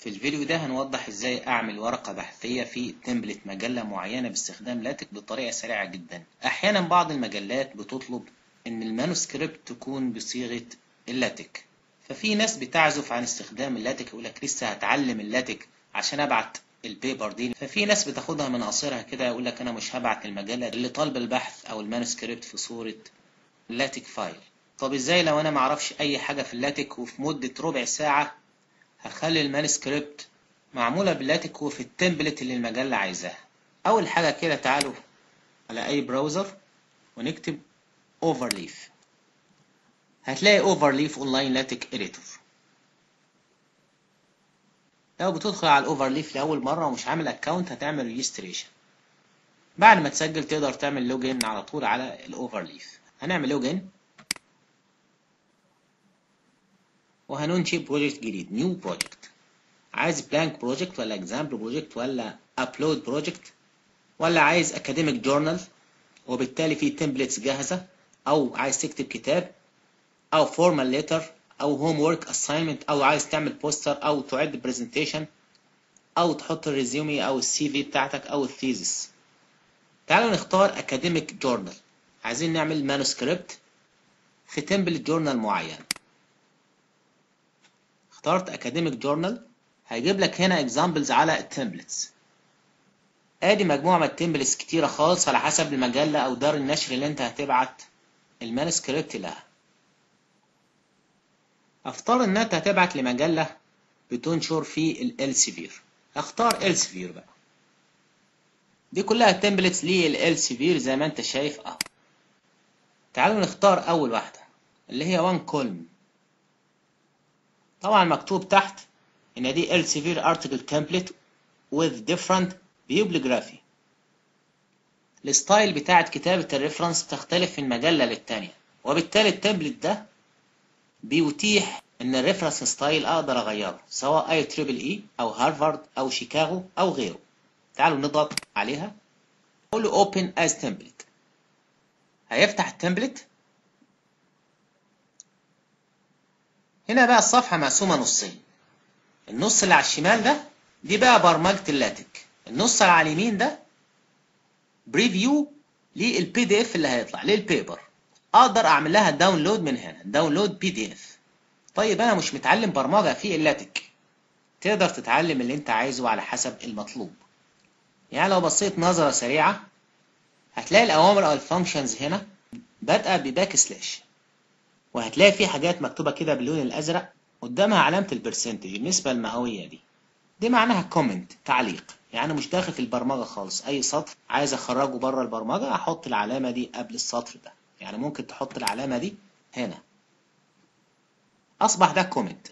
في الفيديو ده هنوضح ازاي اعمل ورقة بحثية في تمبلت مجلة معينة باستخدام لاتك بطريقة سريعة جدا احيانا بعض المجلات بتطلب ان المانوسكريبت تكون بصيغة اللاتك ففي ناس بتعزف عن استخدام اللاتك يقول لك لسه هتعلم اللاتك عشان ابعت البيبر دي ففي ناس بتاخدها من قصيرها كده يقول لك انا مش هبعت المجلة اللي طالب البحث او المانوسكريبت في صورة لاتك فايل طب ازاي لو انا معرفش اي حاجة في اللاتك وفي مدة ربع ساعة هخلي المانسكريبت معمولة باللاتك وفي التمبلت اللي المجلة عايزاها أول حاجة كده تعالوا على أي براوزر ونكتب overleaf هتلاقي overleaf اونلاين لاتك اديتور لو بتدخل على الاوفرليف لأول مرة ومش عامل اكونت هتعمل ريجستريشن بعد ما تسجل تقدر تعمل لوجين على طول على الاوفرليف هنعمل لوجين وهننشئ بروجكت جديد نيو بروجكت عايز بلانك بروجكت ولا اكزامبل بروجكت ولا ابلود بروجكت ولا عايز اكاديميك جورنال وبالتالي في تمبلتس جاهزه او عايز تكتب كتاب او فورمال ليتر او هوم ورك اساينمنت او عايز تعمل بوستر او تعد برزنتيشن او تحط الريزيومي او السي في بتاعتك او الثيزس تعالوا نختار اكاديميك جورنال عايزين نعمل مانوسكريبت في تمبلت جورنال معين اخترت اكاديميك جورنال هيجيب لك هنا اكزامبلز على التمبلتس ادي مجموعه من التمبلتس كتيره خالص على حسب المجله او دار النشر اللي انت هتبعت المانسكريبت لها افترض ان انت هتبعت لمجله بتنشر في الالسيفير اختار السيفير بقى دي كلها تمبلتس للالسيفير زي ما انت شايف اهو تعالوا نختار اول واحده اللي هي وان كولم طبعا مكتوب تحت ان دي Elsevier article template with different bibliography الستايل بتاعت كتابة الريفرنس بتختلف من مجلة للتانية وبالتالي التمبلت ده بيتيح ان الريفرنس ستايل اقدر اغيره سواء اي تريبل اي او هارفارد او شيكاغو او غيره تعالوا نضغط عليها اقول له open as template هيفتح التمبلت هنا بقى الصفحة مقسومة نصين النص اللي على الشمال ده دي بقى برمجة اللاتك النص اللي على اليمين ده بريفيو للبي دي اف اللي هيطلع للبيبر اقدر اعمل لها داونلود من هنا داونلود بي دي اف طيب انا مش متعلم برمجة في اللاتك تقدر تتعلم اللي انت عايزه على حسب المطلوب يعني لو بصيت نظرة سريعة هتلاقي الأوامر أو الفانكشنز هنا بادئة بباك سلاش وهتلاقي في حاجات مكتوبة كده باللون الأزرق قدامها علامة البرسنتج النسبة المئوية دي دي معناها كومنت تعليق يعني مش داخل في البرمجة خالص أي سطر عايز أخرجه بره البرمجة أحط العلامة دي قبل السطر ده يعني ممكن تحط العلامة دي هنا أصبح ده كومنت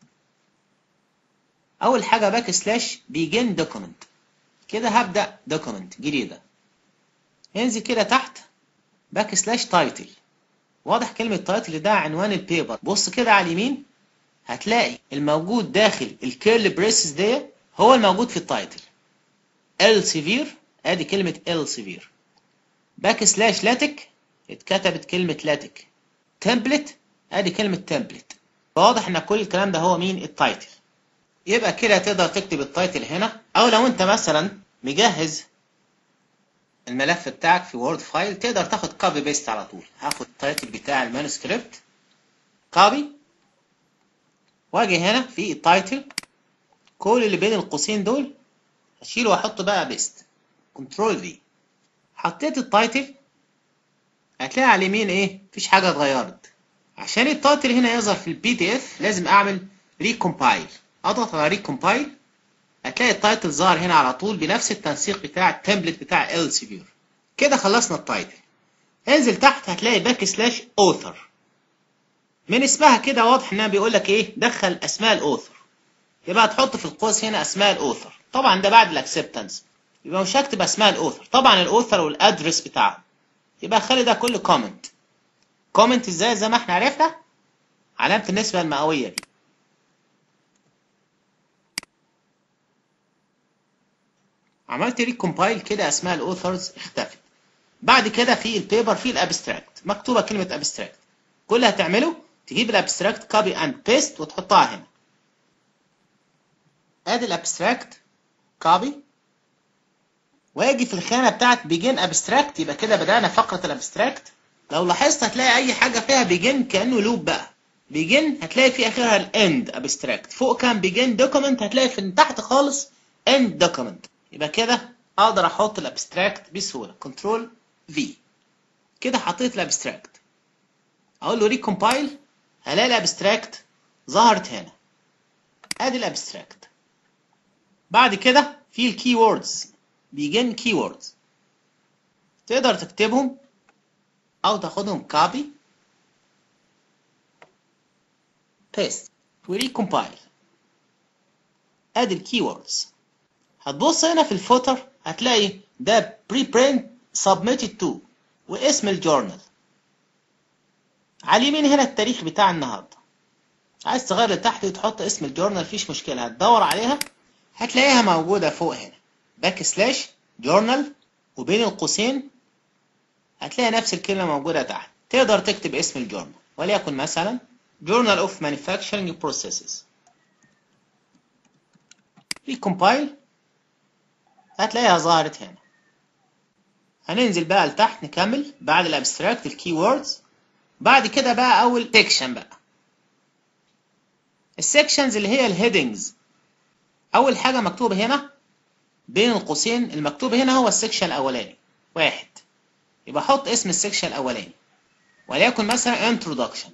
أول حاجة باك سلاش بيجن دوكيمنت كده هبدأ دوكيمنت جديدة ينزل كده تحت باك سلاش تايتل واضح كلمة تايتل ده عنوان البيبر بص كده على اليمين هتلاقي الموجود داخل الكيرل بريسز دي هو الموجود في التايتل ال سيفير ادي كلمة ال سيفير باك سلاش لاتك اتكتبت كلمة لاتك تمبلت ادي كلمة تمبلت واضح ان كل الكلام ده هو مين التايتل يبقى كده تقدر تكتب التايتل هنا او لو انت مثلا مجهز الملف بتاعك في وورد فايل تقدر تاخد كوبي بيست على طول هاخد التايتل بتاع المانuscript كوبي واجي هنا في التايتل كل اللي بين القوسين دول هشيله واحطه بقى بيست كنترول في حطيت التايتل هتلاقي على اليمين ايه مفيش حاجه اتغيرت عشان التايتل هنا يظهر في البي دي اف لازم اعمل ريكومبايل اضغط على ريكومبايل هتلاقي التايتل ظهر هنا على طول بنفس التنسيق بتاع التمبلت بتاع السيفير كده خلصنا التايتل انزل تحت هتلاقي باك سلاش اوثر من اسمها كده واضح انها بيقول لك ايه دخل اسماء الاوثر يبقى هتحط في القوس هنا اسماء الاوثر طبعا ده بعد الاكسبتنس يبقى مش هكتب اسماء الاوثر طبعا الاوثر والادرس بتاعه يبقى خلي ده كله كومنت كومنت ازاي زي ما احنا عرفنا علامه النسبه المئويه دي عملت ريكومبايل كده اسماء الاوثرز اختفت بعد كده في البيبر في الابستراكت مكتوبه كلمه ابستراكت كل اللي هتعمله تجيب الابستراكت كوبي اند بيست وتحطها هنا ادي الابستراكت كوبي واجي في الخانه بتاعت بيجن ابستراكت يبقى كده بدانا فقره الابستراكت لو لاحظت هتلاقي اي حاجه فيها بيجن كانه لوب بقى بيجن هتلاقي في اخرها الاند ابستراكت فوق كان بيجن دوكيمنت هتلاقي في تحت خالص اند دوكيمنت يبقى كده اقدر احط الابستراكت بسهوله كنترول في كده حطيت الابستراكت اقول له ريكومبايل هلاقي الابستراكت ظهرت هنا ادي الابستراكت بعد كده في الكي ووردز بيجن كي ووردز تقدر تكتبهم او تاخدهم كوبي بيست وريكومبايل ادي الكي ووردز هتبص هنا في الفوتر هتلاقي ده بري برنت سبميتد تو واسم الجورنال على اليمين هنا التاريخ بتاع النهارده عايز تغير لتحت وتحط اسم الجورنال مفيش مشكله هتدور عليها هتلاقيها موجوده فوق هنا باك سلاش جورنال وبين القوسين هتلاقي نفس الكلمه موجوده تحت تقدر تكتب اسم الجورنال وليكن مثلا Journal of Manufacturing Processes ريكومبايل هتلاقيها ظهرت هنا هننزل بقى لتحت نكمل بعد الابستراكت الكي ووردز بعد كده بقى اول سيكشن بقى السكشنز اللي هي الهيدنجز اول حاجه مكتوبه هنا بين القوسين المكتوب هنا هو السكشن الاولاني واحد يبقى احط اسم السكشن الاولاني وليكن مثلا introduction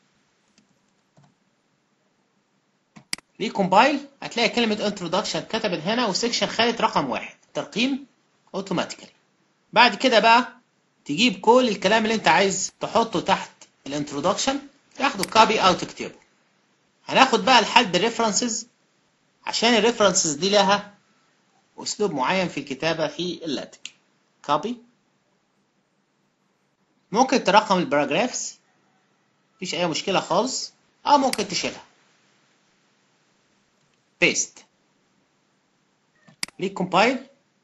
ريكومبايل هتلاقي كلمة introduction كتبت هنا والسكشن خدت رقم واحد ترقيم اوتوماتيكالي بعد كده بقى تجيب كل الكلام اللي انت عايز تحطه تحت الانترودكشن تاخده كوبي او تكتبه هناخد بقى لحد الريفرنسز عشان الريفرنسز دي لها اسلوب معين في الكتابة في اللاتك كوبي ممكن ترقم الباراجرافز مفيش اي مشكلة خالص او ممكن تشيلها بيست ريكومبايل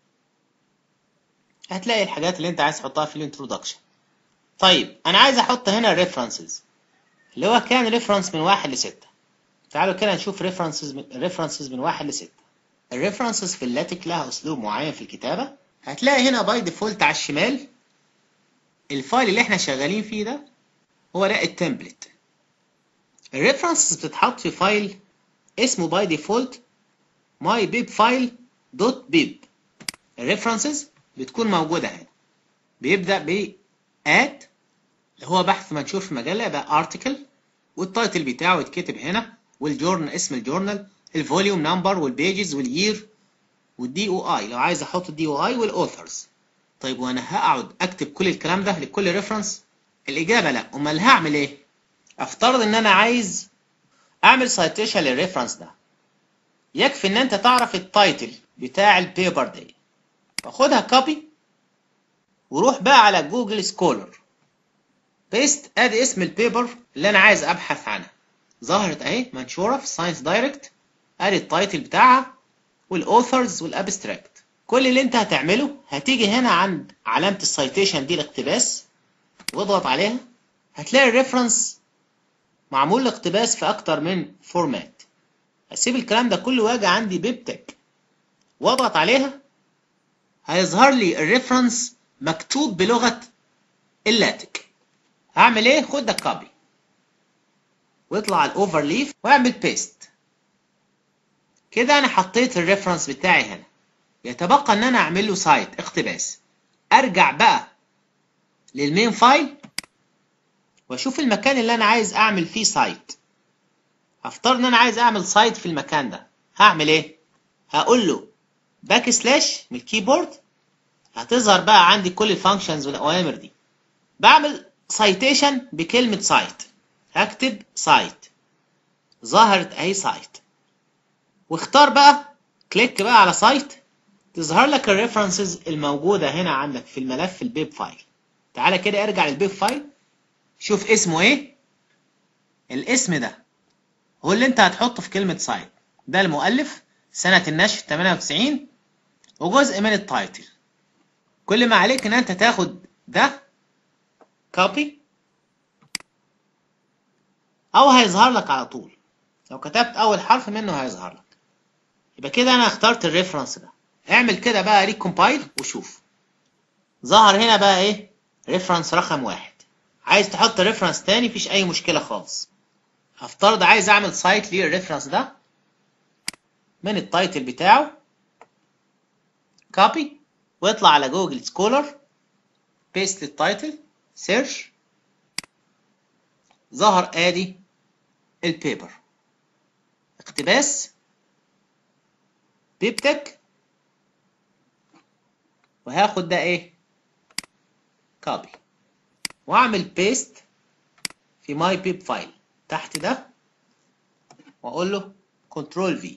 هتلاقي الحاجات اللي انت عايز تحطها في الانترودكشن طيب انا عايز احط هنا الريفرنسز اللي هو كان ريفرنس من واحد لستة تعالوا كده نشوف ريفرنسز من ريفرنسز من واحد لستة الريفرنسز في اللاتك لها اسلوب معين في الكتابة هتلاقي هنا باي ديفولت على الشمال الفايل اللي احنا شغالين فيه ده هو ده التمبلت الريفرنسز بتتحط في فايل اسمه باي ديفولت ماي بيب فايل دوت بيب الريفرنسز بتكون موجودة هنا بيبدأ ب add اللي هو بحث منشور في مجلة يبقى article والتايتل بتاعه يتكتب هنا والجورنال اسم الجورنال الفوليوم نمبر والبيجز والير والدي او اي لو عايز احط الدي او اي والاوثرز طيب وانا هقعد اكتب كل الكلام ده لكل ريفرنس الاجابه لا امال هعمل ايه افترض ان انا عايز اعمل سايتيشن للريفرنس ده يكفي ان انت تعرف التايتل بتاع البيبر دي واخدها كوبي وروح بقى على جوجل سكولر بيست ادي اسم البيبر اللي انا عايز ابحث عنها ظهرت اهي منشوره في ساينس دايركت ادي التايتل بتاعها والاوثرز والابستراكت كل اللي انت هتعمله هتيجي هنا عند علامه السايتيشن دي الاقتباس واضغط عليها هتلاقي الريفرنس معمول الاقتباس في اكتر من فورمات هسيب الكلام ده كله واجي عندي بيبتك واضغط عليها هيظهر لي الريفرنس مكتوب بلغة اللاتك هعمل ايه خد ده كوبي واطلع على الاوفرليف واعمل بيست كده انا حطيت الريفرنس بتاعي هنا يتبقى ان انا اعمل له سايت اقتباس ارجع بقى للمين فايل واشوف المكان اللي انا عايز اعمل فيه سايت هفترض ان انا عايز اعمل سايت في المكان ده هعمل ايه هقول له باك سلاش من الكيبورد هتظهر بقى عندي كل الفانكشنز والاوامر دي بعمل سايتيشن بكلمة سايت هكتب سايت ظهرت اهي سايت واختار بقى كليك بقى على سايت تظهر لك الريفرنسز الموجودة هنا عندك في الملف البيب فايل تعالى كده ارجع للبيب فايل شوف اسمه ايه الاسم ده هو اللي انت هتحطه في كلمة سايت ده المؤلف سنة النشر 98 وجزء من التايتل كل ما عليك ان انت تاخد ده كوبي او هيظهر لك على طول لو كتبت اول حرف منه هيظهر لك يبقى كده انا اخترت الريفرنس ده اعمل كده بقى ريكومبايل وشوف ظهر هنا بقى ايه ريفرنس رقم واحد عايز تحط ريفرنس تاني مفيش اي مشكله خالص هفترض عايز اعمل سايت للريفرنس ده من التايتل بتاعه كوبي واطلع على جوجل سكولر بيست للتايتل سيرش ظهر ادي البيبر اقتباس بيبتك وهاخد ده ايه كوبي واعمل بيست في ماي بيب فايل تحت ده واقول له كنترول في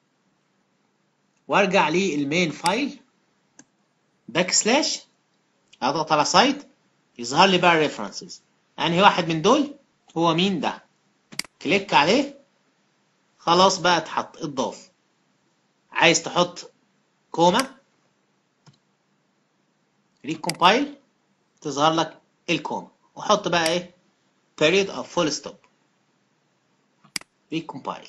وارجع للمين فايل باك سلاش اضغط على سايت يظهر لي بقى الريفرنسز انهي واحد من دول هو مين ده كليك عليه خلاص بقى اتحط اتضاف عايز تحط كوما ريكومبايل تظهر لك الكوما وحط بقى ايه period او full stop ريكومبايل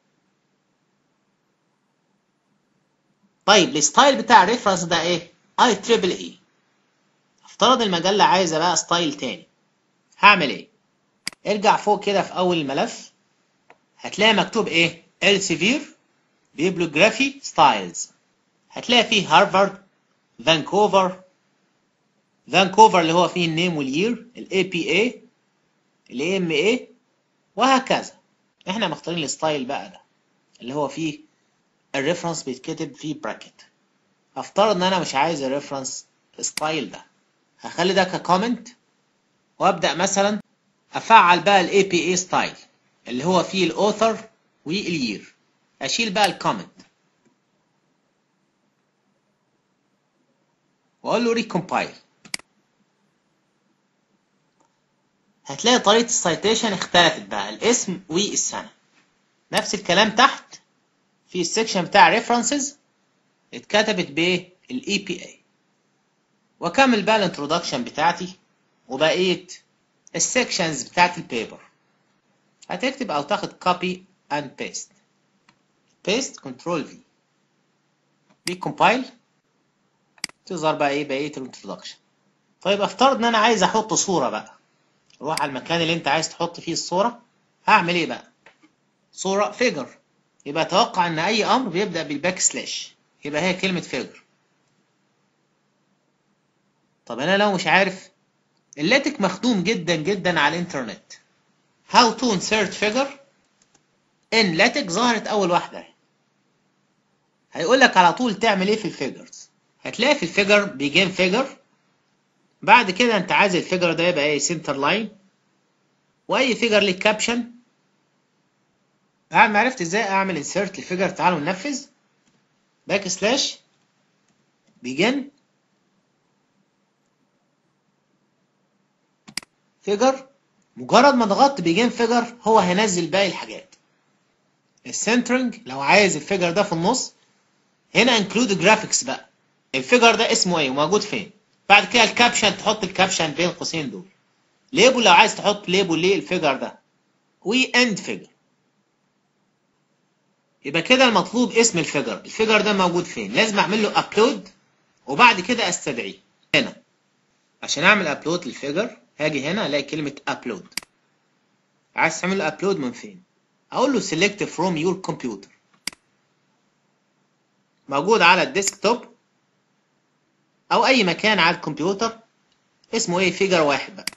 طيب الستايل بتاع الريفرنس ده ايه اي تريبل اي افترض المجلة عايزة بقى ستايل تاني هعمل ايه ارجع فوق كده في اول الملف هتلاقي مكتوب ايه Elsevier Bibliography Styles هتلاقي فيه هارفارد فانكوفر فانكوفر اللي هو فيه النيم والير الاي بي اي الاي ام اي وهكذا احنا مختارين الستايل بقى ده اللي هو فيه الريفرنس بيتكتب فيه براكت افترض ان انا مش عايز الريفرنس ستايل ده هخلي ده ككومنت وابدا مثلا افعل بقى الاي بي اي ستايل اللي هو فيه الاوثر والير اشيل بقى الكومنت واقول له ريكومبايل هتلاقي طريقة السيتيشن اختلفت بقى الاسم والسنة نفس الكلام تحت في السكشن بتاع ريفرنسز اتكتبت بايه الاي بي اي واكمل بقى الانترودكشن بتاعتي وبقيه السكشنز بتاعت البيبر هتكتب او تاخد كوبي اند بيست بيست كنترول في بيكمبايل تظهر بقى ايه بقيه الانترودكشن طيب افترض ان انا عايز احط صوره بقى روح على المكان اللي انت عايز تحط فيه الصوره هعمل ايه بقى صوره فيجر يبقى اتوقع ان اي امر بيبدا بالباك سلاش يبقى هي كلمه فيجر طب انا لو مش عارف اللاتك مخدوم جدا جدا على الانترنت how to insert figure in LaTeX ظهرت اول واحده هيقول لك على طول تعمل ايه في الفيجرز هتلاقي في الفيجر بيجين فيجر بعد كده انت عايز الفيجر ده يبقى ايه سنتر لاين واي فيجر ليه كابشن بعد ما عرفت ازاي اعمل انسيرت للفيجر تعالوا ننفذ باك سلاش بيجن فيجر مجرد ما ضغطت بيجين فيجر هو هينزل باقي الحاجات السنترنج لو عايز الفيجر ده في النص هنا انكلود جرافيكس بقى الفيجر ده اسمه ايه وموجود فين بعد كده الكابشن تحط الكابشن بين القوسين دول ليبل لو عايز تحط ليبل للفيجر ده واند فيجر يبقى كده المطلوب اسم الفيجر الفيجر ده موجود فين لازم اعمل له ابلود وبعد كده استدعيه هنا عشان اعمل ابلود للفيجر هاجي هنا الاقي كلمة ابلود عايز تعمل له ابلود من فين اقول له select from your computer موجود على الديسكتوب او اي مكان على الكمبيوتر اسمه ايه فيجر واحد بقى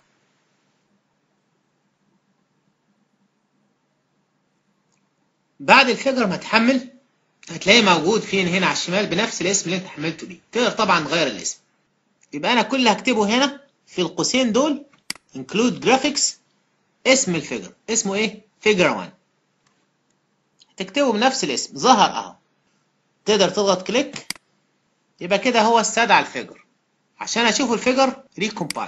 بعد الفيجر ما تحمل هتلاقيه موجود فين هنا على الشمال بنفس الاسم اللي انت حملته بيه تقدر طبعا تغير الاسم يبقى انا كل اللي هكتبه هنا في القوسين دول include graphics اسم الفيجر اسمه ايه فيجر 1 تكتبه بنفس الاسم ظهر اهو تقدر تضغط كليك يبقى كده هو استدعى الفيجر عشان اشوف الفيجر ريكومبايل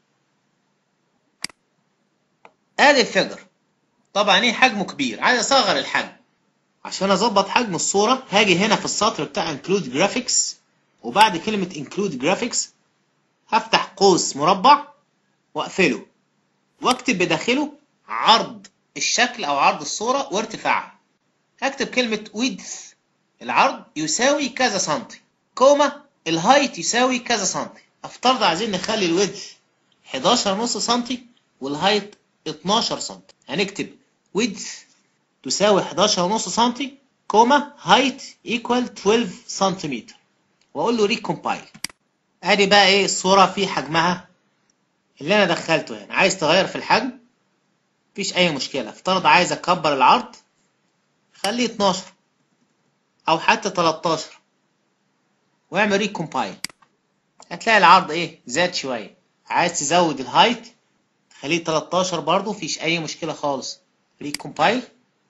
ادي الفيجر طبعا ايه حجمه كبير عايز اصغر الحجم عشان اظبط حجم الصوره هاجي هنا في السطر بتاع include graphics وبعد كلمه include graphics هفتح قوس مربع واقفله واكتب بداخله عرض الشكل او عرض الصوره وارتفاعها هكتب كلمه width العرض يساوي كذا سنتي كوما الهايت يساوي كذا سنتي افترض عايزين نخلي الويدث 11 ونص سنتي والهايت 12 سنتي هنكتب ويدث تساوي 11 ونص سنتي كوما هايت ايكوال 12 سنتيمتر واقول له ريكومبايل ادي بقى ايه الصوره في حجمها اللي انا دخلته هنا عايز تغير في الحجم مفيش اي مشكله افترض عايز اكبر العرض خليه 12 او حتى 13 واعمل ريكومبايل هتلاقي العرض ايه زاد شويه عايز تزود الهايت خليه 13 برضو مفيش اي مشكله خالص ريكومبايل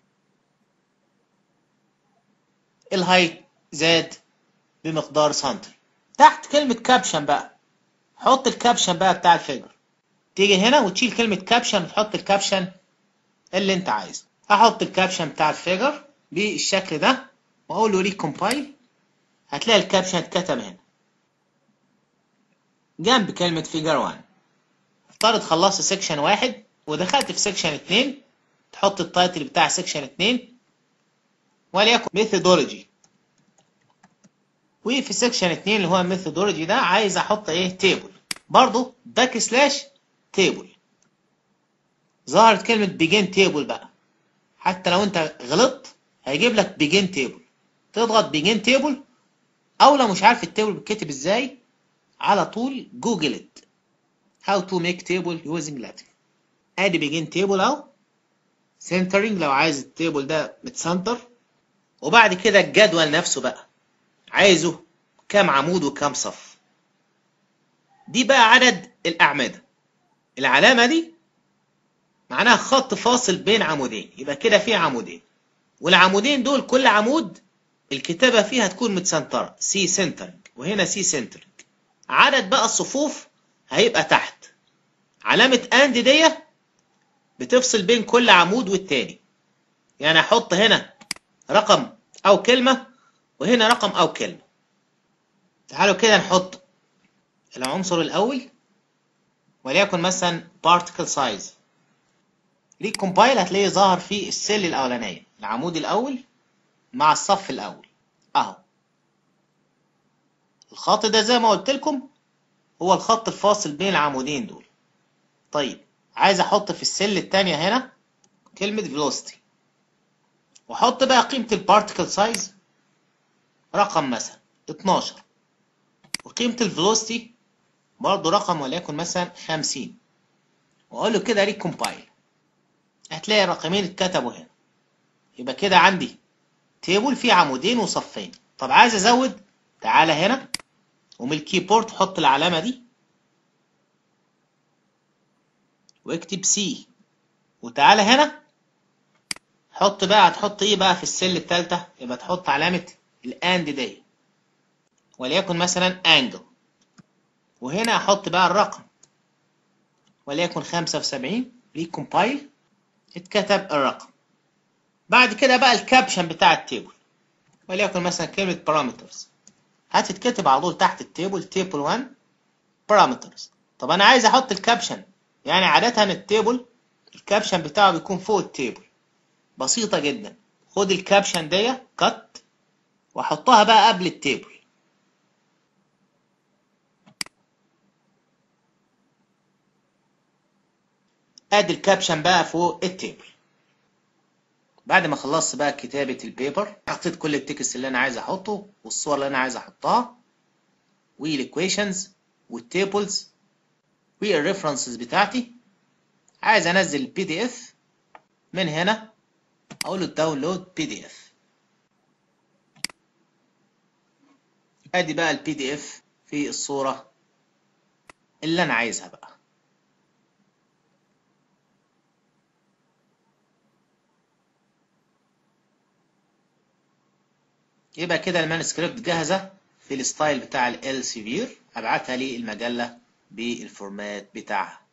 الهايت زاد بمقدار سنتي تحت كلمة كابشن بقى حط الكابشن بقى بتاع الفيجر تيجي هنا وتشيل كلمة كابشن وتحط الكابشن اللي انت عايزه هحط الكابشن بتاع الفيجر بالشكل ده واقول له ريكومبايل هتلاقي الكابشن اتكتب هنا جنب كلمة فيجر 1 افترض خلصت سيكشن واحد ودخلت في سيكشن اتنين تحط التايتل بتاع سيكشن اتنين وليكن ميثودولوجي وفي سيكشن 2 اللي هو الميثودولوجي ده عايز احط ايه تيبل برضو باك سلاش تيبل ظهرت كلمة بيجين تيبل بقى حتى لو انت غلطت هيجيب لك بيجين تيبل تضغط بيجين تيبل او لو مش عارف التيبل بيتكتب ازاي على طول جوجل ات how to make table using Latin ادي بيجين تيبل اهو سنترنج لو عايز التيبل ده متسنتر وبعد كده الجدول نفسه بقى عايزه كام عمود وكام صف دي بقى عدد الأعمدة العلامة دي معناها خط فاصل بين عمودين يبقى كده في عمودين والعمودين دول كل عمود الكتابة فيها تكون متسنترة سي سنترنج وهنا سي سنترنج عدد بقى الصفوف هيبقى تحت علامة اند دي بتفصل بين كل عمود والتاني يعني احط هنا رقم او كلمة وهنا رقم او كلمة تعالوا كده نحط العنصر الاول وليكن مثلا particle size ريكومبايل هتلاقيه ظاهر في السيل الاولانية العمود الاول مع الصف الاول اهو الخط ده زي ما قلت لكم هو الخط الفاصل بين العمودين دول طيب عايز احط في السيل التانية هنا كلمة velocity واحط بقى قيمة البارتيكل سايز رقم مثلا 12 وقيمة الفيلوسيتي برضه رقم وليكن مثلا 50 واقول له كده ريكومبايل هتلاقي الرقمين اتكتبوا هنا يبقى كده عندي تيبل فيه عمودين وصفين طب عايز ازود تعالى هنا ومن الكيبورد حط العلامة دي واكتب سي وتعالى هنا حط بقى هتحط ايه بقى في السل التالتة يبقى تحط علامة الاند دي وليكن مثلا انجل وهنا احط بقى الرقم وليكن 75 ريكومبايل اتكتب الرقم بعد كده بقى الكابشن بتاع التيبل وليكن مثلا كلمة parameters هتتكتب على طول تحت التيبل تيبل 1 parameters طب انا عايز احط الكابشن يعني عادة التيبل الكابشن بتاعه بيكون فوق التيبل بسيطة جدا خد الكابشن دي كت واحطها بقى قبل التيبل ادي الكابشن بقى فوق التيبل بعد ما خلصت بقى كتابة البيبر حطيت كل التكست اللي انا عايز احطه والصور اللي انا عايز احطها والايكويشنز والتيبلز والريفرنسز بتاعتي عايز انزل البي دي اف من هنا اقول له داونلود بي دي اف ادي بقى البي دي اف في الصورة اللي انا عايزها بقى يبقى كده المانسكريبت جاهزة في الستايل بتاع ال سيفير ابعتها لي المجلة بالفورمات بتاعها